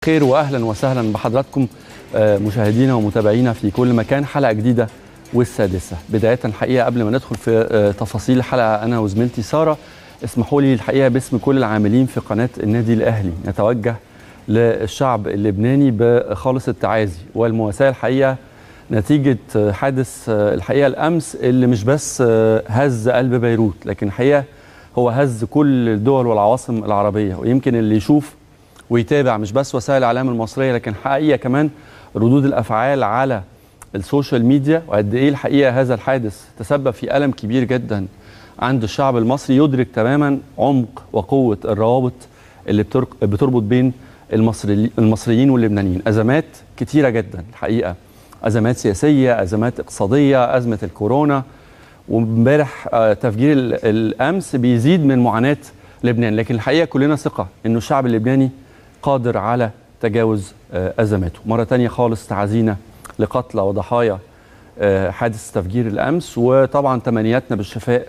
خير واهلا وسهلا بحضراتكم مشاهدينا ومتابعينا في كل مكان حلقه جديده والسادسه بدايه الحقيقه قبل ما ندخل في تفاصيل الحلقه انا وزميلتي ساره اسمحوا لي الحقيقه باسم كل العاملين في قناه النادي الاهلي نتوجه للشعب اللبناني بخالص التعازي والمواساه الحقيقه نتيجه حادث الحقيقه الامس اللي مش بس هز قلب بيروت لكن الحقيقه هو هز كل الدول والعواصم العربيه ويمكن اللي يشوف ويتابع مش بس وسائل الاعلام المصريه لكن حقيقه كمان ردود الافعال على السوشيال ميديا وقد ايه الحقيقه هذا الحادث تسبب في الم كبير جدا عند الشعب المصري يدرك تماما عمق وقوه الروابط اللي بتربط بين المصري المصريين واللبنانيين ازمات كتيره جدا الحقيقه ازمات سياسيه ازمات اقتصاديه ازمه الكورونا وامبارح تفجير الامس بيزيد من معاناه لبنان لكن الحقيقه كلنا ثقه انه الشعب اللبناني قادر على تجاوز ازماته مره تانية خالص تعزينا لقتلى وضحايا حادث تفجير الامس وطبعا تمنياتنا بالشفاء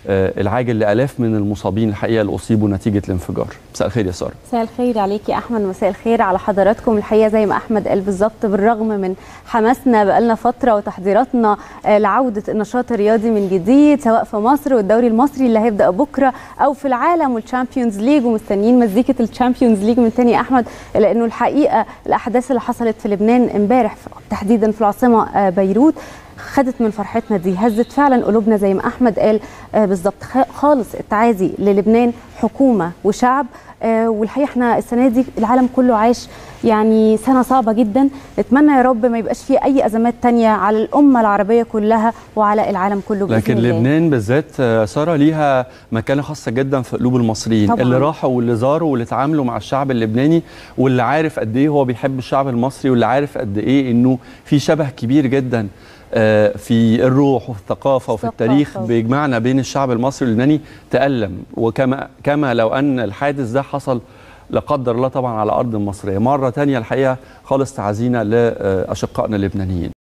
العاجل لالاف من المصابين الحقيقه اللي اصيبوا نتيجه الانفجار مساء الخير يا ساره مساء الخير عليك يا احمد مساء الخير على حضراتكم الحقيقه زي ما احمد قال بالظبط بالرغم من حماسنا بقالنا فتره وتحضيراتنا لعوده النشاط الرياضي من جديد سواء في مصر والدوري المصري اللي هيبدا بكره او في العالم والتشامبيونز ليج ومستنيين مزيكه التشامبيونز ليج من تاني يا احمد لانه الحقيقه الاحداث اللي حصلت في لبنان امبارح تحديدا في العاصمه بيروت خدت من فرحتنا دي هزت فعلا قلوبنا زي ما احمد قال آه بالظبط خالص التعازي للبنان حكومه وشعب آه والحقيقه احنا السنه دي العالم كله عاش يعني سنه صعبه جدا نتمنى يا رب ما يبقاش فيه اي ازمات تانية على الامه العربيه كلها وعلى العالم كله بإذن لكن الله. لبنان بالذات ساره ليها مكانه خاصه جدا في قلوب المصريين طبعا. اللي راحوا واللي زاروا واللي اتعاملوا مع الشعب اللبناني واللي عارف قد ايه هو بيحب الشعب المصري واللي عارف قد ايه انه في شبه كبير جدا في الروح وفي الثقافه وفي التاريخ بيجمعنا بين الشعب المصري واللبناني تألم وكما كما لو ان الحادث ده حصل لا قدر الله طبعا على ارض مصريه مره ثانيه الحقيقه خالص تعزينا لاشقائنا اللبنانيين